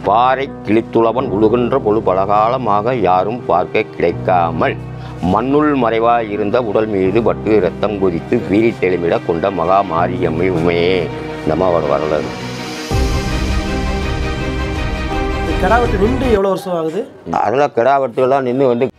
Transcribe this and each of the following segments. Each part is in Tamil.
பாறை கிழித்துளவன் உழுகின்ற பொழு பலகாலமாக யாரும் பார்க்க கிடைக்காமல் மண்ணுள் மறைவாய் இருந்த உடல் மீது பட்டு ரத்தம் குதித்து வீரி தெளிமிட கொண்ட மகா மாரியம்மை உமையே இந்த அம்மாவோட வரலாறு கிடா வெட்டு நின்று எவ்வளோ வருஷம் ஆகுது அதெல்லாம் கிடா வெட்டுலாம் நின்று வந்து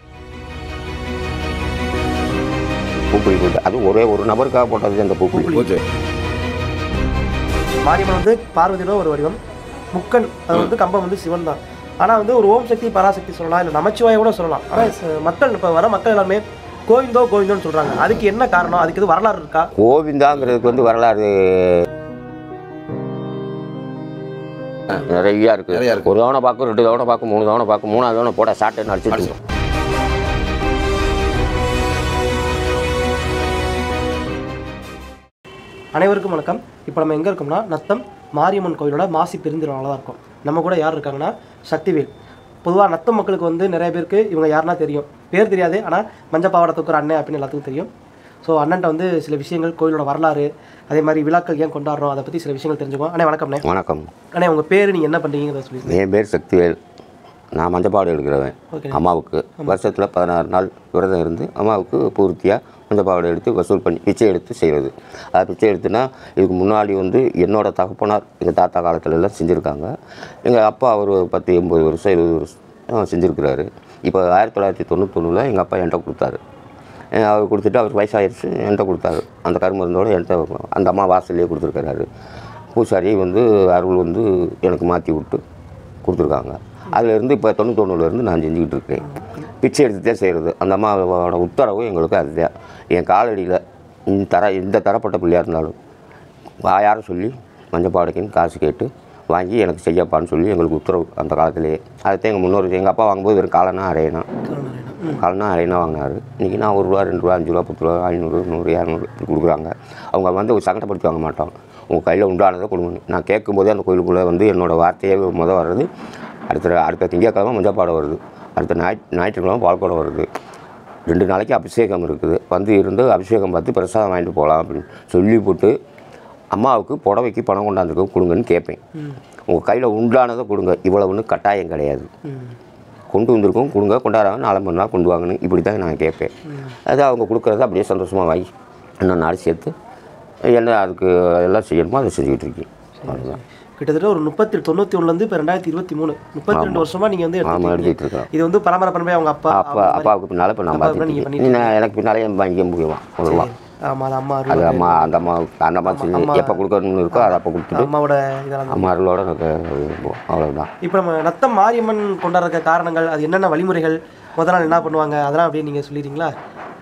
பூக்குழி போட்டு அது ஒரே ஒரு நபருக்காக போட்டது அந்த பூக்குழி போச்சு மாரியம்மன் வந்து பார்வதியோட ஒரு வடிவம் முக்கன் அது வந்து கம்பம் வந்து சிவன் தான் ஆனால் வந்து ஒரு ஓம் சக்தி பராசக்தி சொல்லலாம் இல்லை நமச்சிவாய கூட சொல்லலாம் ஆனால் மக்கள் இப்போ வர மக்கள் எல்லாருமே கோவிந்தோ கோவிந்தோன்னு சொல்கிறாங்க அதுக்கு என்ன காரணம் அதுக்கு எதுவும் வரலாறு இருக்கா கோவிந்தாங்கிறதுக்கு வந்து வரலாறு நிறையா இருக்கு நிறையா இருக்கு. ஒரு தவணை பார்க்கும் ரெண்டு தவணை பார்க்கும் மூணு தவணை பார்க்கும் மூணாவது தவணை போட சாட்டுன்னு அடிச்சுட்டு அனைவருக்கும் வணக்கம் இப்போ நம்ம எங்கே இருக்கோம்னா நத்தம் மாரியம்மன் கோயிலோட மாசி பெருந்திருநாளாக தான் இருக்கோம் நம்ம கூட யார் இருக்காங்கன்னா சக்திவேல் பொதுவாக நத்தம் மக்களுக்கு வந்து நிறைய பேருக்கு இவங்க யாருன்னா தெரியும் பேர் தெரியாது ஆனால் மஞ்சள் பாவாடை தூக்குற அண்ணன் அப்படின்னு எல்லாத்துக்கும் தெரியும் ஸோ அண்ணன்ட்ட வந்து சில விஷயங்கள் கோயிலோட வரலாறு அதே மாதிரி விழாக்கள் ஏன் கொண்டாடுறோம் அதை பற்றி சில விஷயங்கள் தெரிஞ்சுக்கோம் அண்ணே வணக்கம்ண்ணே வணக்கம் அண்ணே உங்கள் பேர் நீங்கள் என்ன பண்ணுறீங்கிறத சொல்லி என் பேர் சக்திவேல் நான் மஞ்சப்பாடு எடுக்கிறவன் ஓகே அம்மாவுக்கு வருஷத்தில் பதினாறு நாள் விரதம் இருந்து அம்மாவுக்கு பூர்த்தியாக மஞ்சப்பாடு எடுத்து வசூல் பண்ணி பிச்சை எடுத்து செய்கிறது அது பிச்சை எடுத்துனா இதுக்கு முன்னாடி வந்து என்னோட தகப்பனார் எங்கள் தாத்தா காலத்துல எல்லாம் செஞ்சுருக்காங்க எங்கள் அப்பா ஒரு பத்து எண்பது வருஷம் எழுபது வருஷம் செஞ்சுருக்கிறாரு இப்போ ஆயிரத்தி தொள்ளாயிரத்தி தொண்ணூத்தொன்னில் எங்கள் அப்பா என்கிட்ட கொடுத்தாரு அஹ் அவர் கொடுத்துட்டு அவருக்கு வயசாயிருச்சு என்கிட்ட கொடுத்தாரு அந்த கருமருந்தோட என்கிட்ட அந்த அம்மா வாசல்லையே கொடுத்துருக்காரு பூசாரி வந்து அருள் வந்து எனக்கு மாற்றி விட்டு கொடுத்துருக்காங்க அதுலேருந்து இப்போ தொண்ணூத்தொன்னுலேருந்து நான் செஞ்சுக்கிட்டு இருக்கேன் பிச்சை எடுத்து தான் செய்கிறது அந்த அம்மாவோட உத்தரவு எங்களுக்கு அதுதான் என் காலடியில் இந்த தர இந்த தரப்பட்ட பிள்ளையாக இருந்தாலும் வாயார சொல்லி மஞ்சப்பாடைக்குன்னு காசு கேட்டு வாங்கி எனக்கு செய்யப்பான்னு சொல்லி எங்களுக்கு உத்தரவு அந்த காலத்திலேயே அதுதான் எங்கள் முன்னோர் எங்கள் அப்பா வாங்கும்போது வெறும் காலனா அரையனா காலனா அரையனா வாங்கினாரு இன்றைக்கி நான் ஒரு ரூபா ரெண்டு ரூபா அஞ்சு ரூபா பத்து ரூபா ஐநூறு நூறு இரநூறு இப்படி கொடுக்குறாங்க அவங்க வந்து ஒரு சங்கடப்படுத்தி வாங்க மாட்டாங்க உங்கள் கையில் உண்டானதை கொடுங்க நான் கேட்கும்போதே அந்த கோயிலுக்குள்ளே வந்து என்னோடய வார்த்தையே முத வர்றது அடுத்த அடுத்த திங்கட்கிழமை மஞ்சப்பாடம் வருது அடுத்த ஞாயிற்று ஞாயிற்றுக்கிழமை பால்குடம் வருது ரெண்டு நாளைக்கு அபிஷேகம் இருக்குது வந்து இருந்து அபிஷேகம் பார்த்து பிரசாதம் வாங்கிட்டு போகலாம் அப்படின்னு சொல்லி போட்டு அம்மாவுக்கு புடவைக்கு பணம் கொண்டாந்துருக்க கொடுங்கன்னு கேட்பேன் உங்கள் கையில் உண்டானதை கொடுங்க இவ்வளவுன்னு கட்டாயம் கிடையாது கொண்டு வந்திருக்கோம் கொடுங்க கொண்டாடுறாங்க நாலு மணி நாள் கொண்டு வாங்கன்னு இப்படி தான் நான் கேட்பேன் அது அவங்க கொடுக்குறத அப்படியே சந்தோஷமாக வாங்கி இன்னும் நாள் சேர்த்து என்ன அதுக்கு எல்லாம் செய்யணுமோ அதை செஞ்சுக்கிட்டு இருக்கேன் அவ்வளோதான் கிட்டத்தட்ட ஒரு முப்பத்தி தொண்ணூற்றி ஒன்றுலேருந்து இப்போ ரெண்டாயிரத்தி இருபத்தி மூணு முப்பத்தி ரெண்டு வருஷமாக நீங்கள் வந்து ஆமாம் எடுத்துக்கிட்டு எடுத்துக்கிட்டு இருக்கேன் இது வந்து பரம்பரை பரம்பரை அவங்க அப்பா அப்பா அப்பாவுக்கு பின்னால் இப்போ நான் அப்பா அப்புறம் நீங்க பார்த்துட்டு நான் எனக்கு பின்னாலே வாங்கிக்க முடியும் அவ்வளோதான் ஆமாம் அது அம்மா அது அருள் அம்மா அந்த அம்மா அந்த அம்மா செஞ்சு எப்போ கொடுக்கணும்னு இருக்கோ அதை அப்போ கொடுத்துட்டு அம்மாவோட இதெல்லாம் அம்மா அருளோட எனக்கு அவ்வளோதான் இப்போ நம்ம நத்தம் மாரியம்மன் கொண்டாடுற காரணங்கள் அது என்னென்ன வழிமுறைகள் முதல் நாள் என்ன பண்ணுவாங்க அதெல்லாம் அப்படியே நீங்கள் சொல்லிடுறீங்களா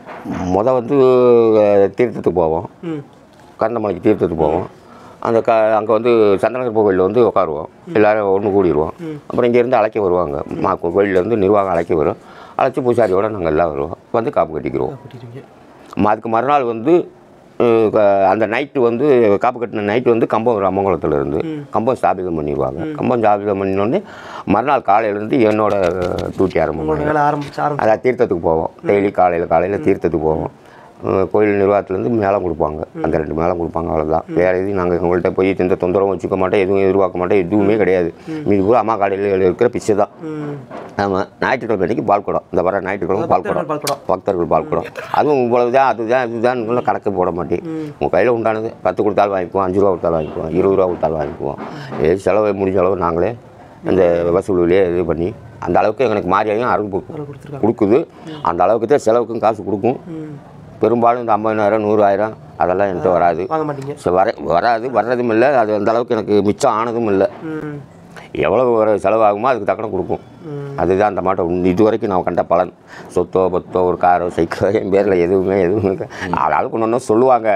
முத வந்து அஹ், தீர்த்தத்துக்கு போவோம் ம் கந்தமலைக்கு தீர்த்தத்துக்கு போவோம் அந்த க அங்கே வந்து சந்தனகர் கோவிலில் வந்து உட்காருவோம் எல்லோரும் ஒன்று கூடிடுவோம் அப்புறம் இங்கேருந்து அழைக்க வருவாங்க மா கோயிலேருந்து நிர்வாகம் அழைக்க வரும் அழைச்சி பூசாரியோட நாங்கள் எல்லாம் வருவோம் வந்து காப்பு கட்டிக்கிறோம் போட்டிருக்கீங்க ம- அதுக்கு மறுநாள் வந்து அஹ், க- அந்த நைட்டு வந்து காப்பு கட்டின நைட்டு வந்து கம்பம் ராமங்குளத்தில் இருந்து கம்பம் ஸ்தாபிதம் பண்ணிடுவாங்க கம்பம் ஸ்தாபிதம் பண்ணினோடனே மறுநாள் காலையிலேருந்து என்னோட டியூட்டி ஆரம்பம் உங்களோட வேலை ஆரம்பிச்சு ஆரம்பிச்சு அதான் தீர்த்தத்துக்கு போவோம் டெய்லி காலையில் காலையில் தீர்த்தத்துக்கு போவோம் அஹ் கோயில் நிர்வாகத்துலேருந்து மேளம் கொடுப்பாங்க அந்த ரெண்டு மேளம் கொடுப்பாங்க அவ்வளோதான் வேறு எதுவும் நாங்கள் எங்கள்கிட்ட போய் எந்த தொந்தரவும் வச்சுக்க மாட்டோம் எதுவும் எதிர்பார்க்க மாட்டோம் எதுவுமே கிடையாது மீது பூரா அம்மா காலையில் இருக்கிற பிச்சை தான் ம் ஆமாம் ஞாயிற்றுக்கிழமை அன்றைக்கி பால்குடம் இந்த வர ஞாயிற்றுக்கிழமை பால்குடம் பால்குடம். பக்தர்கள் பால்குடம் அதுவும் இவ்வளவு தான் அதுதான் இதுதான் கணக்கு போட மாட்டேன் உங்கள் கையில் உண்டானது பத்து கொடுத்தாலும் வாங்கிக்குவோம் அஞ்சு ரூபா கொடுத்தாலும் வாங்கிக்குவோம் இருபது ரூபா கொடுத்தாலும் வாங்கிக்குவோம் ஏது செலவு முடிஞ்ச அளவு நாங்களே அந்த வசூலிலே இது பண்ணி அந்த அளவுக்கு எங்களுக்கு மாறியாயும் அருள் கொடுத்துருக்காங்க. கொடுக்குது அந்த அளவுக்கு தான் செலவுக்கும் காசு கொடுக்கும் ம் பெரும்பாலும் இந்த ஐம்பதாயிரம் நூறாயிரம் அதெல்லாம் என்கிட்ட வராது வாங்க மாட்டீங்க சரி, வர வராது வர்றதும் இல்லை அது அந்த அளவுக்கு எனக்கு மிச்சம் ஆனதும் இல்லை ம் எவ்வளோ ஒரு செலவாகுமோ அதுக்கு தக்கன கொடுக்கும் ம். அதுதான் அந்த மாட்டை உண்டு இது வரைக்கும் நான் கண்ட பலன் சொத்தோ பத்தோ ஒரு காரோ சைக்கிளோ என் பேரில் எதுவுமே எதுவுமே இல்லை ஆளாளுக்கு ஒன்று ஒன்று சொல்லுவாங்க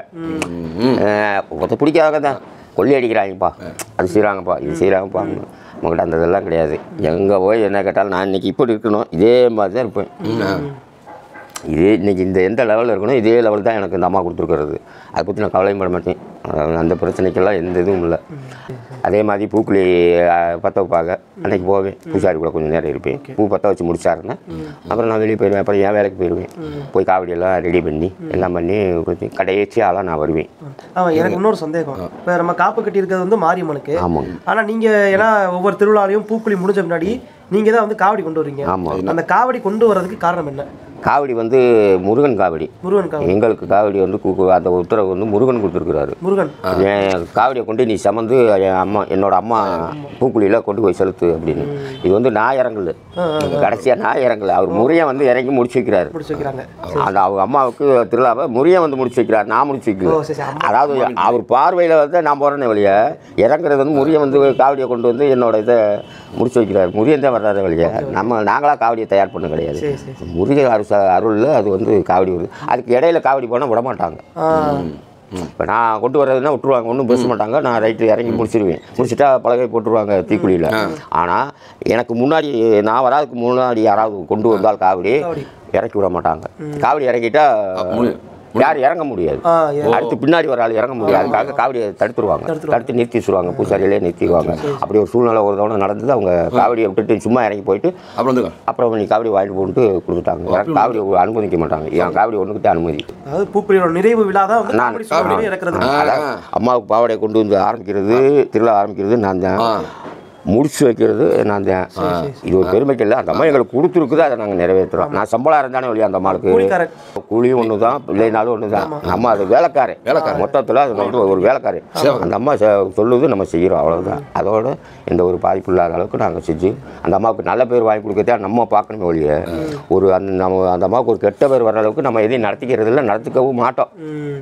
ஒருத்த பிடிக்காத தான் கொள்ளி அடிக்கிறாங்கப்பா அது செய்கிறாங்கப்பா இது செய்கிறாங்கப்பா நம்மக்கிட்ட அந்த இதெல்லாம் கிடையாது எங்கே போய் என்ன கேட்டாலும் நான் இன்னைக்கு இப்படி இருக்கணும் இதே மாதிரி தான் இருப்பேன் இதே இன்னைக்கு இந்த எந்த லெவலில் இருக்கணும் இதே லெவல் தான் எனக்கு இந்த அம்மா கொடுத்துருக்கிறது அதை பற்றி நான் கவலையும் பட மாட்டேன் அதாவது அந்த பிரச்சனைக்கெல்லாம் எந்த இதுவும் இல்லை அதே மாதிரி பூக்குழி அஹ், பற்ற வைப்பாங்க அன்னைக்கு போவேன் பூசாரி கூட கொஞ்சம் நேரம் இருப்பேன் பூ பற்ற வச்சு முடிச்சாருன்னா அப்புறம் நான் வெளியே போயிடுவேன் அப்புறம் என் வேலைக்கு போயிடுவேன் போய் காவடியெல்லாம் ரெடி பண்ணி எல்லாம் பண்ணி கொஞ்சம் கடைசியாலாம் நான் வருவேன் ஆமாம் எனக்கு இன்னொரு சந்தேகம் இப்போ நம்ம காப்பு கட்டி இருக்கிறது வந்து மாரியம்மனுக்கு ஆமாங்க ஆனா நீங்க ஏன்னா ஒவ்வொரு திருவிழாலையும் பூக்குழி முடிஞ்ச முன்னாடி நீங்க தான் வந்து காவடி கொண்டு வர்றீங்க ஆமாம் அந்த காவடி கொண்டு வர்றதுக்கு காரணம் என்ன காவடி வந்து முருகன் காவடி முருகன் காவடி எங்களுக்கு காவடி வந்து கு- கு- அந்த உத்தரவு வந்து முருகன் கொடுத்துருக்குறாரு முருகன் என் காவடியை கொண்டு நீ சமந்து என் அம்மா என்னோட அம்மா பூக்குழியில் கொண்டு போய் செலுத்து அப்படின்னு இது வந்து நான் இறங்கல கடைசியாக நான் இறங்கல அவர் முறையை வந்து இறங்கி முடிச்சு வைக்கிறாரு முடிச்சு வைக்கிறாங்க அந்த அவங்க அம்மாவுக்கு திருவிழாவை முறையை வந்து முடிச்சு வைக்கிறார் நான் முடிச்சு ஓ வைக்கல சரி சரி அம்மா அதாவது அவர் பார்வையில் வந்து நான் போகிறேனே வழிய இறங்குறது வந்து முறியை வந்து காவடியை கொண்டு வந்து என்னோட இதை முடிச்சு வைக்கிறார் முரியன் தான் வர்றாரு வழிய நம்ம நாங்களாக காவடியை தயார் பண்ண கிடையாது சரி சரி முருகன் அருள் அருளில் அது வந்து காவடி வருது அதுக்கு இடையில காவடி போனால் விட மாட்டாங்க ஆ இப்போ நான் கொண்டு வர்றதுன்னா விட்டுருவாங்க ஒன்றும் பேச மாட்டாங்க நான் ரைட்டு இறங்கி முடிச்சிருவேன் முடிச்சிட்டா பலகை போட்டுருவாங்க தீக்குழியில் ஆனால் எனக்கு முன்னாடி நான் வராதுக்கு முன்னாடி யாராவது கொண்டு வந்தால் காவடி காவடி. இறக்கி விட மாட்டாங்க காவடி இறக்கிட்டா யார் இறங்க முடியாது ஆ ஏ- அடுத்து பின்னாடி ஒரு ஆள் இறங்க முடியாது அதுக்காக காவடியை தடுத்துருவாங்க தடுத்து நிறுத்தி வச்சுருவாங்க பூசாரியிலே நிறுத்திடுவாங்க அப்படி ஒரு சூழ்நிலை ஒரு தவணை நடந்தது அவங்க காவடியை விட்டுட்டு சும்மா இறங்கி போயிட்டு அப்புறம் வந்துங்க அப்புறம் நீ காவடி வாங்கிட்டு போட்டு கொடுத்துட்டாங்க எனக்கு காவடி அனுமதிக்க மாட்டாங்க என் காவடி ஒன்றுக்கிட்ட அனுமதி அதாவது பூக்குழியோட நிறைவு விழா தான் வந்து நான் காவடி சுவாமியை இறக்குறது அதான் அம்மாவுக்கு பாவாடை கொண்டு வந்து ஆரம்பிக்கிறது திருவிழா ஆரம்பிக்கிறது நான் தான் முடிச்சு வைக்கிறது நான் தான் இது ஒரு பெருமைக்கு இல்லை அந்த அம்மா எங்களுக்கு கொடுத்துருக்குது அதை நாங்கள் நிறைவேற்றுறோம் நான் சம்பளம் இருந்தானே வழியா அந்த அம்மாளுக்கு கூலிக்காரன் கூலியும் ஒன்று தான் இல்லைனாலும் ஒன்று தான் நம்ம அது வேலைக்காரன் வேலைக்காரன் மொத்தத்தில் அது வந்து ஒரு வேலைக்காரன் அந்த அம்மா செ- சொல்லுது நம்ம செய்கிறோம் அவ்வளவுதான் அதோட எந்த ஒரு பாதிப்பு இல்லாத அளவுக்கு நாங்கள் செஞ்சு அந்த அம்மாவுக்கு நல்ல பேர் வாங்கி கொடுக்கறதே நம்ம பார்க்கணுமே ஒழிய ஒரு அந்த நம்ம அந்த அம்மாவுக்கு ஒரு கெட்ட பேர் வர அளவுக்கு நம்ம எதையும் நடத்திக்கிறது இல்லை நடத்திக்கவும் மாட்டோம் ம்.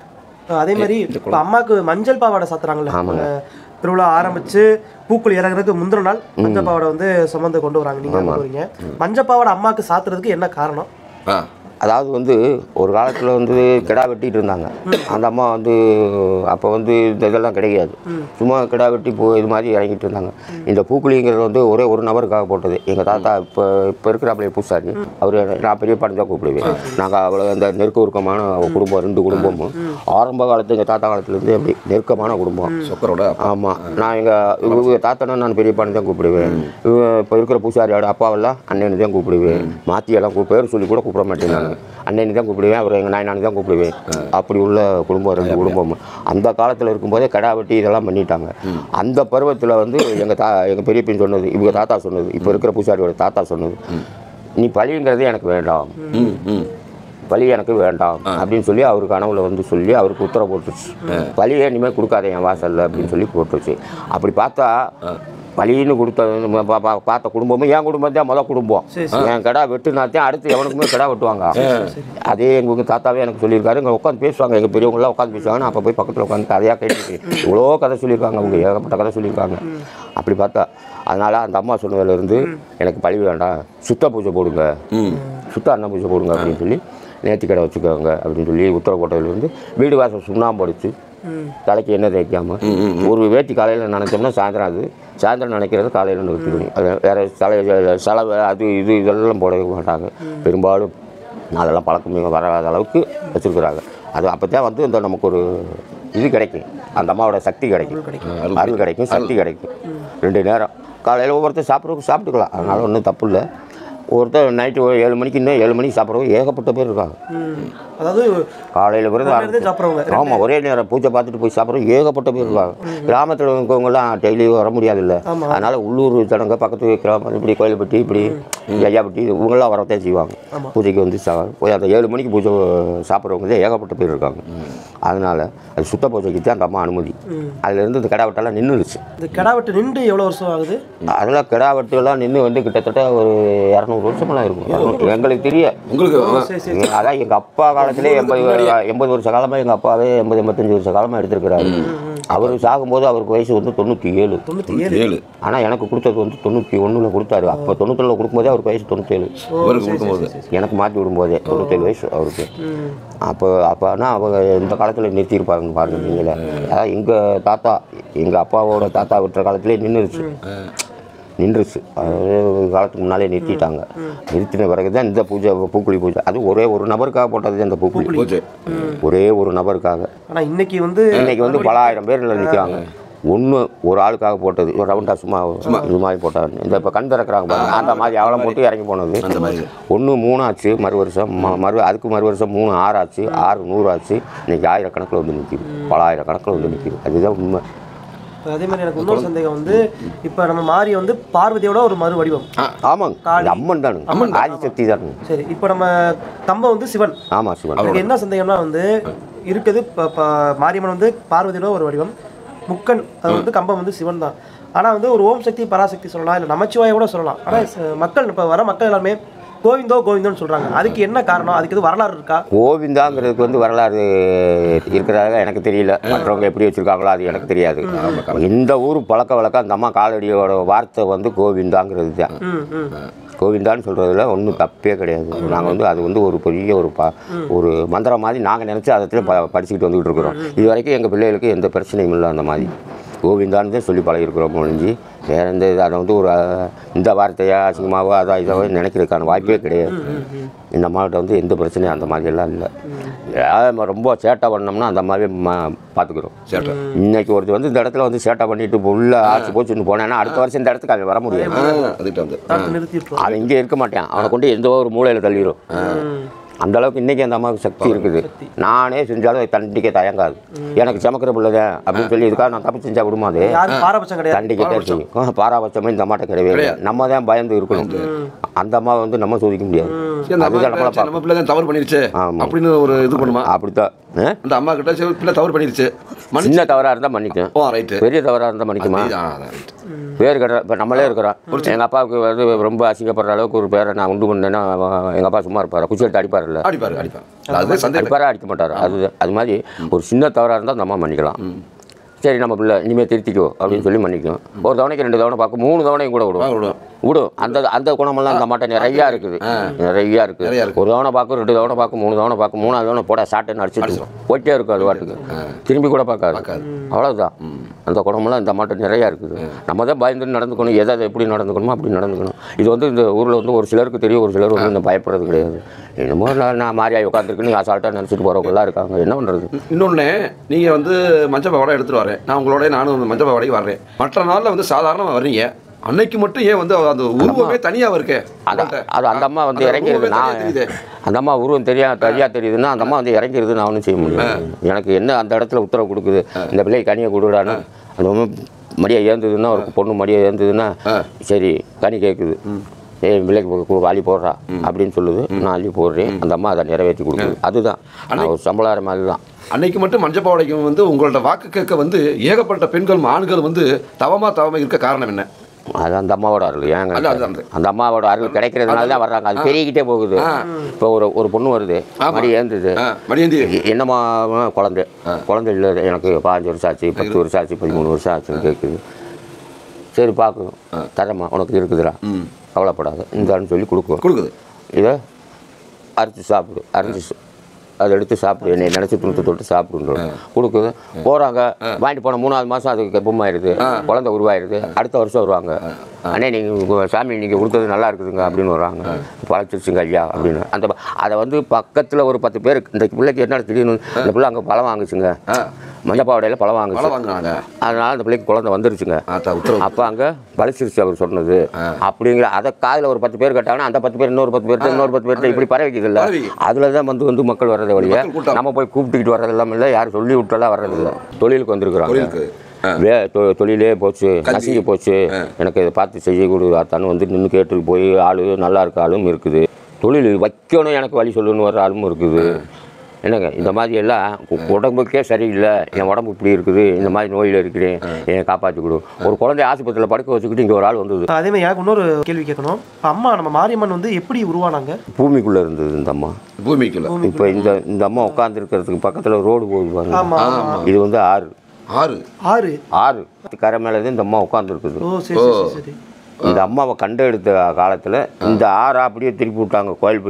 அதே மாதிரி இப்போ அம்மாவுக்கு மஞ்சள் பாவாடை சாத்துறாங்கல்ல அஹ் திருவிழா ஆரம்பிச்சு பூக்குழி இறங்குறதுக்கு முந்தின நாள் மஞ்சள் பாவாடை வந்து சுமந்து கொண்டு வராங்க நீங்க கொண்டு வரீங்க மஞ்சள் பாவாடை அம்மாவுக்கு சாத்துறதுக்கு என்ன காரணம் ஆ அதாவது வந்து ஒரு காலத்தில் வந்து கிடா வெட்டிட்டு இருந்தாங்க அந்த அம்மா வந்து அப்போ வந்து இந்த இதெல்லாம் கிடையாது சும்மா கிடா வெட்டி போ இது மாதிரி இறங்கிட்டு இருந்தாங்க இந்த பூக்குழிங்கிறது வந்து ஒரே ஒரு நபருக்காக போட்டது எங்கள் தாத்தா இப்போ இப்போ இருக்கிறாப்புலையே பூசாரி அவர் நான் பெரிய பாடம் தான் கூப்பிடுவேன் நாங்கள் அவ்வளோ அந்த நெருக்க உருக்கமான குடும்பம் ரெண்டு குடும்பமும் ஆரம்ப காலத்து எங்கள் தாத்தா காலத்துலேருந்து அப்படி நெருக்கமான குடும்பம் சொக்கரோட அப்பா. ஆமாம் நான் எங்கள் இவங்க தாத்தனை நான் பெரிய பாண்டி தான் கூப்பிடுவேன் இவங்க இப்போ இருக்கிற பூசாரியோட அப்பாவெல்லாம் அண்ணனு தான் கூப்பிடுவேன் மாத்தியெல்லாம் கூ பேர் சொல்லி கூட கூப்பிட மாட்டேன் நான் அண்ணனு தான் கூப்பிடுவேன் அவர் எங்கள் நாயனானு தான் கூப்பிடுவேன் அப்படி உள்ள குடும்பம் ரெண்டு குடும்பம் அந்த காலத்தில் இருக்கும்போதே கடா வெட்டி இதெல்லாம் பண்ணிட்டாங்க அந்த பருவத்தில் வந்து எங்கள் தா எங்கள் பெரிய பையன் சொன்னது இவங்க தாத்தா சொன்னது இப்போ இருக்கிற பூசாரியோட தாத்தா சொன்னது நீ பழிங்கிறது எனக்கு வேண்டாம் ம் ம் பழி எனக்கு வேண்டாம் அப்படின்னு சொல்லி அவர் கனவுல வந்து சொல்லி அவருக்கு உத்தரவு போட்டுருச்சு பழியை இனிமேல் கொடுக்காத என் வாசல்ல அப்படின்னு சொல்லி போட்டுருச்சு அப்படி பார்த்தா பழின்னு கொடுத்த நம்ம பா- பா- பார்த்த குடும்பமும் என் குடும்பம் தான் முதல் குடும்பம் சரி, என் கடா வெட்டுனாத்தான் அடுத்து எவனுக்குமே கடா வெட்டுவாங்க அதே எங்கள் தாத்தாவே எனக்கு சொல்லியிருக்காரு இங்கே உட்காந்து பேசுவாங்க எங்கள் பெரியவங்களாம் உட்காந்து பேசுவாங்க நான் அப்போ போய் பக்கத்தில் உட்காந்து கதையாக கேட்டு இவ்வளோ கதை சொல்லியிருக்காங்க அவங்க ஏகப்பட்ட கதை சொல்லியிருக்காங்க அப்படி பார்த்தா அதனால் அந்த அம்மா சொன்னதுலேருந்து எனக்கு பழி வேண்டாம் சுத்த பூஜை போடுங்க ம் சுத்த அன்ன பூஜை போடுங்க அப்படின்னு சொல்லி நேர்த்தி கடை வச்சுக்கோங்க அப்படின்னு சொல்லி உத்தரவு போட்டதுலேருந்து வீடு வாசல் சுண்ணாம்பு அடிச்சு தலைக்கு எண்ணெய் தேய்க்காம ஒரு வேட்டி காலையில் நினைச்சோம்னா சாயந்தரம் அது சாயந்தரம் நினைக்கிறது காலையில் நிறுத்திக்கணும் அது வேறு தலை செலவு அது இது இதெல்லாம் போடவே மாட்டாங்க பெரும்பாலும் அதெல்லாம் பழக்கமே வராத அளவுக்கு வச்சுருக்குறாங்க அது அப்போ தான் வந்து இந்த நமக்கு ஒரு இது கிடைக்கும் அந்த அம்மாவோட சக்தி கிடைக்கும் அருள் கிடைக்கும் சக்தி கிடைக்கும் ரெண்டு நேரம் காலையில் ஒவ்வொருத்தர் சாப்பிட்றதுக்கு சாப்பிட்டுக்கலாம் அதனால ஒன்றும் தப்பு இல்லை ஒருத்தர் நைட்டு ஏழு மணிக்கு இன்னும் ஏழு மணிக்கு சாப்பிட்றவங்க ஏகப்பட்ட பேர் இருக்காங்க ம். அதாவது காலையில் விரதம் இருந்து சாப்பிட்றவங்க ஆமாம் ஒரே நேரம் பூஜை பார்த்துட்டு போய் சாப்பிட்றவங்க ஏகப்பட்ட பேர் இருக்காங்க கிராமத்தில் இருக்கவங்கலாம் டெய்லி வர முடியாதுல்ல அதனால் உள்ளூர் ஜனங்க பக்கத்து கிராமம் இப்படி கோயில்பட்டி இப்படி ஐயாப்பட்டி இவங்கெல்லாம் வரத்தான் செய்வாங்க பூஜைக்கு வந்து சா போய் அந்த ஏழு மணிக்கு பூஜை சாப்பிட்றவங்க தான் ஏகப்பட்ட பேர் இருக்காங்க அதனால் அது சுத்த பூஜைக்கு தான் அந்த அம்மா அனுமதி அதுலேருந்து இந்த கடா வெட்டெல்லாம் நின்றுடுச்சு இந்த கிடா வெட்டு நின்று எவ்வளோ வருஷம் ஆகுது அதெல்லாம் கிடா வெட்டுலாம் நின்று வந்து கிட்டத்தட்ட ஒரு இரநூறு வருஷமெல்லாம் இருக்கும் 200 எங்களுக்கு தெரிய உங்களுக்கு ஆ, சரி சரி எங்க- அதான் எங்கள் அப்பா காலத்திலே எண்பது எண்பது வருஷ காலமாக எங்கள் அப்பாவே எண்பது எண்பத்தஞ்சு வருஷ காலமாக எடுத்திருக்கிறாரு அவர் சாகும்போது அவருக்கு வயசு வந்து தொண்ணூற்றி ஏழு தொண்ணூற்றி ஏழு ஏழு ஆனால் எனக்கு கொடுத்தது வந்து தொண்ணூற்றி ஒன்றில் கொடுத்தாரு அப்போ தொண்ணூத்தொன்னில் கொடுக்கும்போதே அவருக்கு வயசு தொண்ணூற்றேழு இவருக்கு கொடுக்கும்போது எனக்கு மாற்றி விடும்போதே தொண்ணூத்தேழு வயசு அவருக்கு ம். அப்போ அப்போனா அவங்க இந்த காலத்தில் நிறுத்தியிருப்பாங்க பாருங்க நீங்களே அதாவது எங்கள் தாத்தா எங்கள் அப்பாவோட தாத்தா விட்டுற காலத்திலே நின்றுச்சு நின்றுச்சு அது ஒரு காலத்துக்கு முன்னாலே நிறுத்திட்டாங்க நிறுத்தின பிறகு தான் இந்த பூஜை பூக்குழி பூஜை அது ஒரே ஒரு நபருக்காக போட்டது அந்த பூக்குழி பூஜை ஒரே ஒரு நபருக்காக ஆனா இன்னைக்கு வந்து இன்னைக்கு வந்து பல ஆயிரம் பேர் நிற்கிறாங்க ஒன்று ஒரு ஆளுக்காக போட்டது ஒரு ரவுண்டா சும்மா இது மாதிரி போட்டாங்க இந்த இப்போ கண் திறக்கிறாங்க பாருங்க அந்த மாதிரி அவலம் போட்டு இறங்கி போனது அந்த மாதிரி ஒன்று மூணு ஆச்சு மறு வருஷம் ம- மறு அதுக்கு மறு வருஷம் மூணு ஆறு ஆச்சு ஆறு நூறு ஆச்சு இன்னைக்கு ஆயிரக்கணக்கில் வந்து நிற்கிது பல ஆயிரக்கணக்கில் வந்து நிற்கிது அதுதான் உண்மை இப்ப அதே மாதிரி எனக்கு இன்னொரு சந்தேகம் வந்து இப்ப நம்ம மாறி வந்து பார்வதியோட ஒரு மறு வடிவம் ஆமாங்க இது அம்மன் தானுங்க ஆதிசக்தி தானுங்க சரி இப்போ நம்ம கம்பம் வந்து சிவன் ஆமாம் சிவன் எனக்கு என்ன சந்தேகம்னா வந்து இருக்குது இப்போ இப்போ மாரியம்மன் வந்து பார்வதியோட ஒரு வடிவம் முக்கன் அது வந்து கம்பம் வந்து சிவன் தான் ஆனால் வந்து ஒரு ஓம் சக்தி பராசக்தி சொல்லலாம் இல்லை நமச்சிவாய கூட சொல்லலாம் ஆனால் மக்கள் இப்போ வர மக்கள் எல்லாருமே கோவிந்தோ கோவிந்தோன்னு சொல்கிறாங்க அதுக்கு என்ன காரணம் அதுக்கு எதுவும் வரலாறு இருக்கா கோவிந்தாங்கிறதுக்கு வந்து வரலாறு இருக்கிறதாக எனக்கு தெரியல மற்றவங்க எப்படி வச்சுருக்காங்களோ அது எனக்கு தெரியாது இந்த ஊர் பழக்க வழக்கம் அந்த அம்மா காலடியோட வார்த்தை வந்து கோவிந்தாங்கிறது தான் ம் ம் கோவிந்தான்னு சொல்கிறதுல ஒன்றும் தப்பே கிடையாது நாங்கள் வந்து அது வந்து ஒரு பெரிய ஒரு ப ஒரு மந்திரம் மாதிரி நாங்கள் நினச்சி அதை ப படிச்சுக்கிட்டு வந்துக்கிட்டு இருக்கிறோம் இது வரைக்கும் எங்கள் பிள்ளைகளுக்கு எந்த பிரச்சனையும் இல்லை அந்த மாதிரி கோவிந்தான்னு தான் சொல்லி பழகிருக்கிறோம் ஒழிஞ்சு வேற எந்த இது அதை வந்து ஒரு அஹ், இந்த வார்த்தையா அசிங்கமாவோ அதோ இதாவோ நினைக்கிறதுக்கான வாய்ப்பே கிடையாது இந்த அம்மாகிட்ட வந்து எந்த பிரச்சனையும் அந்த மாதிரி எல்லாம் இல்லை ஏதாவது நம்ம ரொம்ப சேட்டை பண்ணோம்னா அந்த மாதிரி ம பார்த்துக்குறோம் சேட்டை இன்னைக்கு ஒருத்தர் வந்து இந்த இடத்துல வந்து சேட்டை பண்ணிட்டு இப்போ உள்ள ஆச்சு போச்சுன்னு போனேன்னா அடுத்த வருஷம் இந்த இடத்துக்கு அவன் வர முடியாது ஆ, அதுகிட்ட வந்து தடுத்து நிறுத்தி விட்டுருவோம் அவன் இங்கே இருக்க மாட்டான் அவனை கொண்டு எந்த ஒரு மூலையில் தள்ளிடும் அந்த அளவுக்கு இன்னைக்கு அந்த அம்மாவுக்கு சக்தி இருக்குது நானே செஞ்சாலும் அது தண்டிக்க தயங்காது எனக்கு சமக்கிற பிள்ளைதான் அப்படின்னு சொல்லி இதுக்காக நான் தப்பு செஞ்சா விடுமா அது யாரும் பாரபட்சம் கிடையாது தண்டிக்கிட்டே செய்யும் பாராபட்சமே இந்த அம்மாட்ட கிடையவே இல்லை நம்ம தான் பயந்து இருக்கணும் அந்த அம்மாவை வந்து நம்ம சோதிக்க முடியாது சரி, அந்த அம்மா அதுதான் நம்மளை கிட்ட, சரி, நம்ம பிள்ளை தான் தவறு பண்ணிருச்சு ஆமா. அப்படின்னு ஒரு இது பண்ணுமா அப்படித்தான் ஆ? அந்த அம்மா கிட்ட சரி, பிள்ளை தவறு பண்ணிருச்சு மன்னிச்சு சின்ன தவறாக இருந்தால் மன்னிக்கும் ஓ ரைட்டு பெரிய தவறாக இருந்தால் மன்னிக்குமா பேர் கட்டுற இப்போ நம்மளே இருக்கிறோம் எங்கள் அப்பாவுக்கு வந்து ரொம்ப அசிங்கப்படுற அளவுக்கு ஒரு பேரை நான் உண்டு பண்ணேன்னா எங்கள் அப்பா சும்மா இருப்பார் குச்சி எடுத்து அடிப்பார்ல அடிப்பாரு அடிப்பாரு அது சந்தேகம் அடிப்பாரா அடிக்க மாட்டார் அது அது மாதிரி ஒரு சின்ன தவறாக இருந்தால் அந்த அம்மா மன்னிக்கலாம் சரி நம்ம பிள்ளை இனிமேல் திருத்திக்கோ அப்படின்னு சொல்லி மன்னிக்கும் ஒரு தவணைக்கு ரெண்டு தவணை பார்க்கும் மூணு தவணையும் கூட விடும் விடும். விடும் அந்த அந்த குணமெல்லாம் அந்த மாட்டை நிறையா இருக்குது நிறையா நிறையா இருக்குது இருக்கு. ஒரு தவணை பார்க்கும் ரெண்டு தவணை பார்க்கும் மூணு தவணை பார்க்கும் மூணாவது தவணை போட சாட்டுன்னு அடிச்சுட்டு போயிட்டே இருக்கும் அது பாட்டுக்கு திரும்பி கூட பார்க்காது அவ்வளோதான் அந்த குணமெல்லாம் இந்த மாட்டை நிறையா இருக்குது நம்ம தான் பயந்து நடந்துக்கணும் எதை எதை எப்படி நடந்துக்கணுமோ அப்படி நடந்துக்கணும் இது வந்து இந்த ஊரில் வந்து ஒரு சிலருக்கு தெரியும் ஒரு சிலர் வந்து இந்த பயப்படுறது கிடையாது என்னமோ நான் நான் மாறியாய் உட்காந்துருக்குன்னு அசால்ட்டாக நினச்சிட்டு போகிறவங்களாம் இருக்காங்க என்ன பண்ணுறது இன்னொன்று நீங்கள் வந்து மஞ்சள் பாவாடை எடுத்துகிட்டு வரேன் நான் உங்களோட நானும் வந்து மஞ்சள் பாவாடைக்கு வர்றேன் மற்ற நாளில் வந்து சாதாரணமாக வர்றீங்க அன்னைக்கு மட்டும் ஏன் வந்து அந்த உருவமே தனியாக இருக்கே அது அது அந்த அம்மா வந்து அந்த இறங்கிடுது உருவமே நான் தனியா தெரியுதே. அந்த அம்மா உருவம் தெரியா தெரியா தெரியுதுன்னா அந்த அம்மா வந்து இறங்கிடுது நான் ஒன்றும் செய்ய முடியும் எனக்கு என்ன அந்த இடத்துல உத்தரவு கொடுக்குது இந்த பிள்ளைக்கு கனியை கொடுடான்னு அந்த அம்மா மடியை ஏந்ததுன்னா ஒரு பொண்ணு மடியை ஏந்ததுன்னா சரி கனி கேட்குது ஏய் பிள்ளைக்கு கு- கு- அள்ளி போடுறா அப்படின்னு சொல்லுது நான் அள்ளி போடுறேன் அந்த அம்மா அதை நிறைவேற்றி கொடுக்குது அதுதான் நான் ஒரு சம்பளார மாதிரி தான் அன்னைக்கு மட்டும் மஞ்சள் பாவாடைக்கு வந்து உங்களோட வாக்கு கேட்க வந்து ஏகப்பட்ட பெண்கள் ஆண்கள் வந்து தவமா தவமா இருக்க காரணம் என்ன அது அந்த அம்மாவோட அருள் ஏங்க அது அது அந்த அந்த அம்மாவோட அருள் கிடைக்கிறதுனால தான் வர்றாங்க அது பெருகிக்கிட்டே போகுது இப்போ ஒரு ஒரு பொண்ணு வருது மடி ஏந்துது ஆ, மணியந்தி எ- என்னம்மா குழந்தை குழந்தை இல்லை எனக்கு பாஞ்சு வருஷம் ஆச்சு பத்து வருஷம் ஆச்சு பதிமூணு வருஷம் ஆச்சுன்னு கேட்குது சரி பார்க்கும் தரம்மா உனக்கு இருக்குதுடா ம் கவலைப்படாத இந்தான்னு சொல்லி கொடுக்கும் கொடுக்குது இதை அரைச்சி சாப்பிடு அரைச்சி சா- அதை எடுத்து சாப்பிடு என்னை நினச்சி துணுத்து தொட்டு சாப்பிடுன்றோம் கொடுக்குது போகிறாங்க வாங்கிட்டு போன மூணாவது மாதம் அதுக்கு கர்ப்பமாயிருது குழந்தை உருவாயிருது அடுத்த வருஷம் வருவாங்க அண்ணே நீங்கள் சாமி நீங்கள் கொடுத்தது நல்லா இருக்குதுங்க அப்படின்னு வருவாங்க பழச்சிருச்சுங்க ஐயா அப்படின்னு அந்த ப- அதை வந்து பக்கத்தில் ஒரு பத்து பேர் இந்த பிள்ளைக்கு என்ன திடீர்னு இந்த பிள்ளை அங்கே பழம் வாங்குச்சுங்க ஆ மஞ்சப்பாவடையில் பழம் மழை வாங்குச்சு வாங்குறாங்க அதனால் அந்த பிள்ளைக்கு குழந்தை வந்துருச்சுங்க ஆத்தா உத்தரவு அப்போ அங்கே பலிச்சிருச்சு அவர் சொன்னது அப்படிங்கிற அதை காதில் ஒரு பத்து பேர் கேட்டாங்கன்னா அந்த பத்து பேர் இன்னொரு பத்து பேர்ட்ட இன்னொரு பத்து பேர்ட்ட இப்படி பரவிக்குது இல்லை பரவி. அதில் தான் வந்து வந்து மக்கள் வர்றதை வழிய மக்கள் கூட்டம். நம்ம போய் கூப்பிட்டுக்கிட்டு வர்றதெல்லாம் இல்லை யாரும் சொல்லி விட்டெல்லாம் வர்றதில்லை தொழிலுக்கு வந்திருக்கிறாங்க தொழிலுக்கு ஆ. வே தொ- தொழிலே போச்சு நசுங்கி போச்சு எனக்கு இதை பார்த்து செய்ய கொடுத்தான்னு வந்து நின்று கேட்டு போய் ஆளு நல்லா இருக்க ஆளும் இருக்குது தொழில் வைக்கணும் எனக்கு வழி சொல்லணும்னு வர்ற ஆளும் இருக்குது என்னங்க இந்த மாதிரி எல்லாம் உ- உடம்புக்கே சரியில்லை என் உடம்பு இப்படி இருக்குது இந்த மாதிரி நோயில் இருக்கிறேன் என்னை காப்பாற்றி கொடு ஒரு குழந்தை ஆஸ்பத்திரியில் படுக்க வச்சுக்கிட்டு இங்கே ஒரு ஆள் வந்தது அதே மாதிரி எனக்கு இன்னொரு கேள்வி கேட்கணும் இப்ப அம்மா நம்ம மாரியம்மன் வந்து எப்படி உருவானாங்க பூமிக்குள்ளே இருந்தது இந்த அம்மா பூமிக்குள்ள இப்போ இந்த இந்த அம்மா உட்காந்துருக்கிறதுக்கு பக்கத்தில் ரோடு போகுது பாருங்க ஆமா இது வந்து ஆறு ஆறு ஆறு ஆறு கரை மேலே தான் இந்த அம்மா உட்காந்துருக்குது ஓ சரி சரி சரி சரி இந்த அம்மாவை கண்டெடுத்த காலத்தில் இந்த ஆறை அப்படியே திருப்பி விட்டாங்க கோயில்பட்டி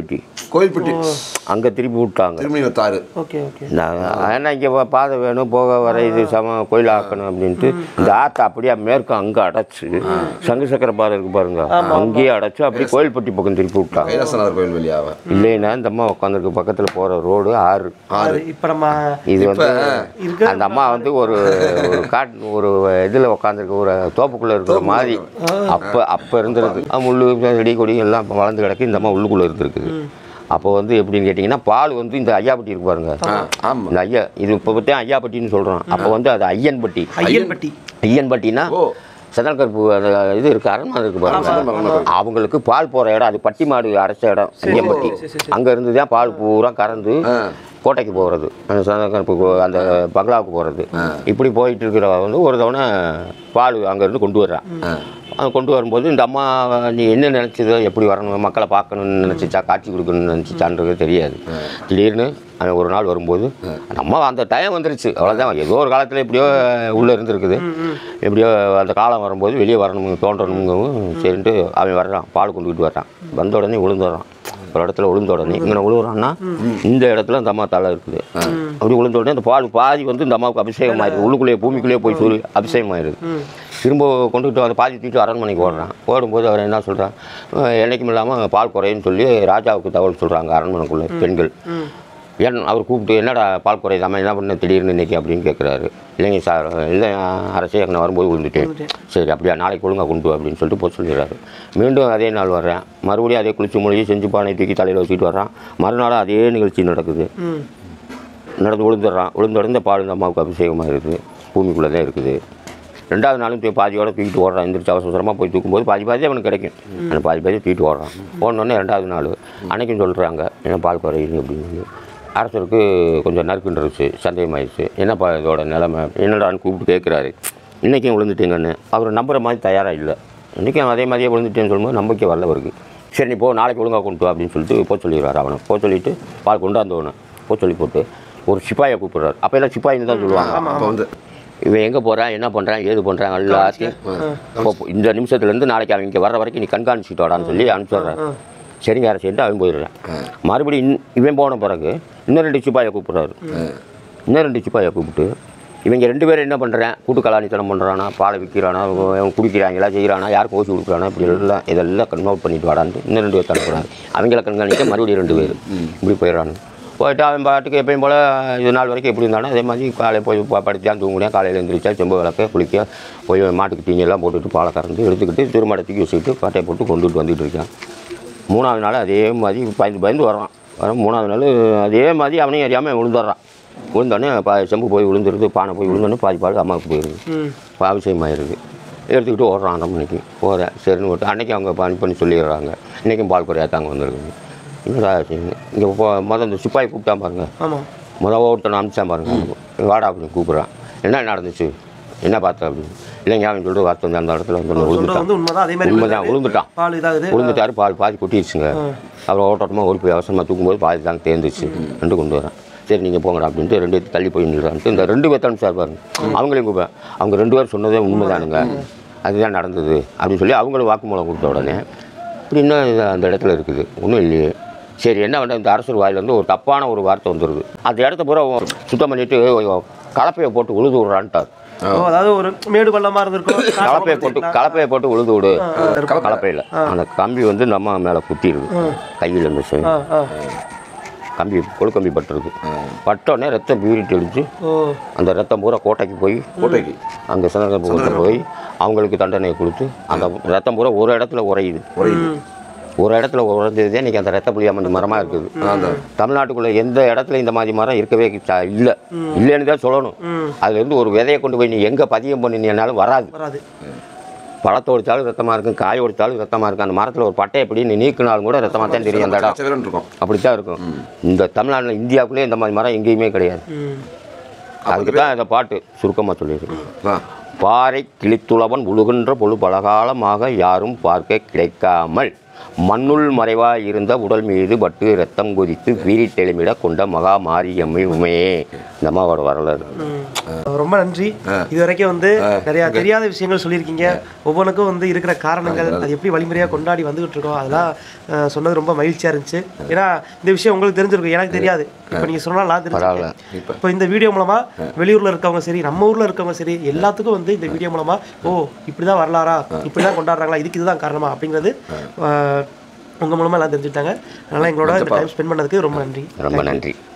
கோயில்பட்டி அங்கே திருப்பி விட்டாங்க திருமணி வத்தாறு ஓகே ஓகே நான் ஏன்னா இங்கே பாதை வேணும் போக வர இது சம கோயில் ஆக்கணும் அப்படின்ட்டு இந்த ஆற்றை அப்படியே மேற்கு அங்கே அடைச்சு சங்கு சக்கர பாதை இருக்கு பாருங்க அங்கேயே அடைச்சு அப்படியே கோயில்பட்டி பக்கம் திருப்பி விட்டாங்க கைலாசநாதர் கோயில் வழியாவ இல்லைன்னா இந்த அம்மா உட்காந்துருக்கு பக்கத்தில் போகிற ரோடு ஆறு அது இப்போ நம்ம இது வந்து இருக்க அந்த அம்மா வந்து ஒரு ஒரு காட் ஒரு இதில் உட்காந்துருக்கு ஒரு தோப்புக்குள்ளே இருக்கிற மாதிரி அப்போ அப்போ இருந்திருக்கு அது முள்ளு செடி கொடி எல்லாம் இப்ப வளர்ந்து கிடக்கு இந்த அம்மா உள்ளுக்குள்ளே இருந்திருக்குது அப்போ வந்து எப்படின்னு கேட்டிங்கன்னா பால் வந்து இந்த ஐயாப்பட்டி இருக்கு பாருங்க ஆ ஆமாம் இந்த ஐயா இது இப்போ பற்றி ஐயாப்பட்டின்னு சொல்கிறோம் அப்போ வந்து அது ஐயன்பட்டி ஐயன்பட்டி ஐயன்பட்டினா ஓ சதல்கருப்பு அந்த இது இருக்குது அரண்மனை இருக்குது பாருங்க அவங்களுக்கு பால் போகிற இடம் அது பட்டி மாடு அரைச்ச இடம் ஐயன்பட்டி அங்கே இருந்து தான் பால் பூரா கறந்து கோட்டைக்கு போகிறது அந்த சதல்கருப்பு கோ- அந்த பங்களாவுக்கு போகிறது இப்படி போயிட்டு இருக்கிறவ வந்து ஒரு தவணை பால் அங்கேருந்து கொண்டு வர்றான் அது கொண்டு வரும்போது இந்த அம்மா நீ என்ன நினச்சதோ எப்படி வரணும் மக்களை பார்க்கணும்னு நினச்சிச்சா காட்சி கொடுக்கணும்னு நினச்சிச்சான்றது தெரியாது திடீர்னு அவன் ஒரு நாள் வரும்போது அந்த அம்மா அந்த டைம் வந்துருச்சு அவ்வளோதான் ஏதோ ஒரு காலத்தில் எப்படியோ உள்ளே இருந்திருக்குது எப்படியோ அந்த காலம் வரும்போது வெளியே வரணுங்க தோன்றணுங்கவும் சரின்ட்டு அவன் வர்றான் பால் கொண்டுக்கிட்டு வர்றான் வந்த உடனே விழுந்துடுறான் ஒரு இடத்துல விழுந்த உடனே இங்கே விழுவுறான்னா இந்த இடத்துல அந்த அம்மா தலை இருக்குது அப்படி விழுந்த உடனே அந்த பால் பாதி வந்து இந்த அம்மாவுக்கு அபிஷேகம் ஆயிருக்கு உள்ளுக்குள்ளேயே பூமிக்குள்ளேயே போய் சூரிய அபிஷேகம் ஆயிருக்கு திரும்ப கொண்டுகிட்டு வந்து பாதி தூக்கிட்டு அரண்மனைக்கு ஓடுறான் ஓடும்போது அவர் என்ன சொல்கிறான் என்றைக்கும் இல்லாமல் பால் குறையுன்னு சொல்லி ராஜாவுக்கு தகவல் சொல்கிறாங்க அரண்மனைக்குள்ளே பெண்கள் ஏன் அவர் கூப்பிட்டு என்னடா பால் குறையுதாம என்ன பண்ண திடீர்னு இன்னைக்கு அப்படின்னு கேட்குறாரு இல்லைங்க சார் இல்லை அரசே நான் வரும்போது விழுந்துட்டேன் சரி அப்படியா நாளைக்கு ஒழுங்கா கொண்டு வா அப்படின்னு சொல்லிட்டு போக சொல்லிடுறாரு மீண்டும் அதே நாள் வர்றேன் மறுபடியும் அதே குளிச்சு மொழியை செஞ்சு பானை தூக்கி தலையில் வச்சுட்டு வர்றான் மறுநாள் அதே நிகழ்ச்சி நடக்குது ம் நடந்து விழுந்துடுறான் விழுந்த உடனே பால் இந்த அம்மாவுக்கு அபிஷேகமாக இருக்குது பூமிக்குள்ளே தான் இருக்குது ரெண்டாவது நாளும் தூக்கி பாதியோட தூக்கிட்டு ஓடுறான் எந்திரிச்சு அவசர அவசரமாக போய் தூக்கும்போது பாதி பாதி அவனுக்கு கிடைக்கும் அந்த பாதி பாதி தூக்கிட்டு ஓடுறான் ஓடனோடனே ரெண்டாவது நாள் அன்னைக்கும் சொல்கிறாங்க என்ன பால் குறையுது அப்படின்னு அரசருக்கு கொஞ்சம் நறுக்குன்றுச்சு சந்தேகமாயிடுச்சு என்னப்பா இதோட நிலைமை என்னடான்னு கூப்பிட்டு கேட்குறாரு இன்றைக்கும் விழுந்துட்டீங்கன்னு அவர் நம்புற மாதிரி தயாராக இல்லை இன்றைக்கும் அதே மாதிரியே விழுந்துட்டேன்னு சொல்லும்போது நம்பிக்கை வரல அவருக்கு சரி நீ போ நாளைக்கு ஒழுங்கா கொண்டு வா அப்படின்னு சொல்லிட்டு போக சொல்லிடுறாரு அவனை போக சொல்லிட்டு பால் கொண்டாந்தவனை போக சொல்லி போட்டு ஒரு சிப்பாயை கூப்பிடுறாரு அப்போ எல்லாம் சிப்பாயின்னு தான் சொல்லுவாங்க அப்போ வந்து இவன் எங்கே போகிறான் என்ன பண்ணுறான் ஏது பண்ணுறான் எல்லாத்தையும் போ, போ. இந்த நிமிஷத்துலேருந்து நாளைக்கு அவன் இங்கே வர்ற வரைக்கும் நீ கண்காணிச்சுட்டு வாடான்னு சொல்லி அனுப்பிச்சிடுறேன் சரிங்க அரசு அவன் போயிடுறான் மறுபடியும் இன் இவன் போன பிறகு இன்னும் ரெண்டு சிப்பாயை கூப்பிட்றாரு இன்னும் ரெண்டு சிப்பாயை கூப்பிட்டு இவங்க ரெண்டு பேரும் என்ன பண்ணுறேன் கூட்டு கலாணித்தனம் பண்ணுறானா பாலை விற்கிறானா அவன் குடிக்கிறாங்களா செய்கிறானா யாருக்கு ஓசி கொடுக்குறானா இப்படி எல்லாம் இதெல்லாம் நோட் பண்ணிட்டு வாடான்ட்டு இன்னும் ரெண்டு பேர் தரப்படுறாங்க அவங்கள கண்காணிக்க மறுபடியும் ரெண்டு பேர் இப்படி போயிடறானு போயிட்டு அவன் பாட்டுக்கு எப்பயும் போல் இது நாள் வரைக்கும் எப்படி இருந்தானோ அதே மாதிரி காலையில் போய் ப- படிச்சான் தூங்குனேன் காலையில் எழுந்திரிச்சா செம்பு விளக்க குளிக்க போய் மாட்டுக்கு தீனியெல்லாம் போட்டுட்டு பாலை கறந்து எடுத்துக்கிட்டு திருமடை தூக்கி வச்சுக்கிட்டு பாட்டையை போட்டு கொண்டுட்டு வந்துட்டு இருக்கான் மூணாவது நாள் அதே மாதிரி பயந்து பயந்து வரான் வர மூணாவது நாள் அதே மாதிரி அவனையும் அறியாமல் விழுந்துடுறான் விழுந்தோடனே பா செம்பு போய் விழுந்துருது பானை போய் விழுந்தோடனே பாதி பால் அம்மாவுக்கு போயிடுது ம் இப்போ அவசியமாயிருது எடுத்துக்கிட்டு ஓடுறான் அந்த மணிக்கு போகிறேன் சரின்னு விட்டு அன்றைக்கி அவங்க பண்ணி பண்ணி சொல்லிடுறாங்க இன்றைக்கும் பால் குறையாத்தாங்க வந்திருக்குங்க என்னடா இங்கே போ மொதல் இந்த சிப்பாய் கூப்பிட்டான் பாருங்க ஆமாம் முதல் ஒருத்தனை அனுப்பிச்சான் பாருங்க வாடா அப்படின்னு கூப்பிட்றான் என்ன நடந்துச்சு என்ன பார்த்த அப்படின்னு இல்லைங்க அவன் சொல்லிட்டு வார்த்தை வந்து அந்த இடத்துல வந்து சொல்றது விழுந்துட்டான் வந்து உண்மைதான் அதே மாதிரி உண்மைதான் விழுந்துட்டான் பால் இதாகுது விழுந்துட்டாரு பால் பாதி கொட்டிடுச்சுங்க அப்புறம் ஓட்டோட்டமாக ஓடி போய் அவசரமாக தூக்கும்போது பாதி தாங்க தேர்ந்துச்சு ரெண்டு கொண்டு வரேன் சரி நீங்கள் போங்கடா அப்படின்ட்டு ரெண்டு பேர்த்து தள்ளி போய் நின்றான்ட்டு இந்த ரெண்டு பேர்த்து சார் பாருங்க அவங்களையும் கூப்பிட்டேன் அவங்க ரெண்டு பேரும் சொன்னதே உண்மைதானுங்க அதுதான் நடந்தது அப்படின்னு சொல்லி அவங்களும் வாக்குமூலம் கொடுத்த உடனே இப்படி இன்னும் இது அந்த இடத்துல இருக்குது ஒன்றும் இல்லையே சரி என்ன பண்ண இந்த அரசர் வாயிலேருந்து ஒரு தப்பான ஒரு வார்த்தை வந்துடுது அந்த இடத்த பூரா சுத்தம் பண்ணிட்டு கலப்பையை போட்டு உழுது விட்றான்ட்டார் ஓ அதாவது ஒரு மேடு பள்ளமா இருந்திருக்கும் கலப்பையை போட்டு கலப்பையை போட்டு உழுது விடு கலப்பையில் அந்த கம்பி வந்து இந்த அம்மா மேலே குத்திடுது கையில் இந்த சை- ஆ ஆ கம்பி கொழுக்கம்பி பட்டுருக்கு பட்டோடனே ரத்தம் பீரிட்டு அடிச்சு ஓ அந்த ரத்தம் பூரா கோட்டைக்கு போய் கோட்டைக்கு அங்கே சந்தர்ப்பத்தை போய் அவங்களுக்கு தண்டனையை கொடுத்து அந்த ரத்தம் பூரா ஒரு இடத்துல உறையுது ஒரு இடத்துல உறைஞ்சது இன்றைக்கி அந்த ரத்த புளியாமண்டி மரமாக இருக்குது அந்த தமிழ்நாட்டுக்குள்ளே எந்த இடத்துல இந்த மாதிரி மரம் இருக்கவே ச- இல்லை இல்லைன்னு தான் சொல்லணும் அதுலேருந்து ஒரு விதையை கொண்டு போய் நீ எங்கே பதியம் பண்ணினாலும் வராது வராது பழத்தை ஒடிச்சாலும் ரத்தமாக இருக்கும் காய் ஒடிச்சாலும் ரத்தமாக இருக்கும் அந்த மரத்தில் ஒரு பட்டை எப்படி நீ நீக்கினாலும் கூட ரத்தமாக தான் தெரியும் அந்த இடம் சச்சரன்னு இருக்கும் அப்படித்தான் இருக்கும் இந்த தமிழ்நாட்டில் இந்தியாவுக்குள்ளே இந்த மாதிரி மரம் எங்கேயுமே கிடையாது ம் அதுக்கு தான் இந்த பாட்டு சுருக்கமாக சொல்லியிருக்கேன் ஆ பாறை கிளித்துளவன் உழுகின்ற பொழு பலகாலமாக யாரும் பார்க்க கிடைக்காமல் மண்ணுள் மறைவாய் இருந்த உடல் மீது பட்டு ரத்தம் கொதித்து வீரி தெளிமிட கொண்ட மகா மாரியம்மை உமையே இந்த அம்மாவோட வரலாறு ரொம்ப நன்றி இது வரைக்கும் வந்து நிறைய தெரியாத விஷயங்கள் சொல்லியிருக்கீங்க ஒவ்வொன்றுக்கும் வந்து இருக்கிற காரணங்கள் அது எப்படி வழிமுறையாக கொண்டாடி வந்துகிட்டு இருக்கோம் அதெல்லாம் அஹ், சொன்னது ரொம்ப மகிழ்ச்சியா இருந்துச்சு ஏன்னா இந்த விஷயம் உங்களுக்கு தெரிஞ்சிருக்கும் எனக்கு தெரியாது இப்போ நீங்க சொன்னால் நான் தெரிஞ்சுக்கிறேன் இப்போ இந்த வீடியோ மூலமா வெளியூர்ல இருக்கவங்க சரி நம்ம ஊர்ல இருக்கவங்க சரி எல்லாத்துக்கும் வந்து இந்த வீடியோ மூலமா ஓ இப்படிதான் வரலாறா இப்படிதான் கொண்டாடுறாங்களா இதுக்கு இதுதான் காரணமா அப்படிங்கிறது அஹ், உங்க மூலமா எல்லாம் தெரிஞ்சுட்டாங்க அதனால எங்களோட டைம் ஸ்பெண்ட் பண்ணதுக்கு ரொம்ப நன்றி ரொம்ப நன்றி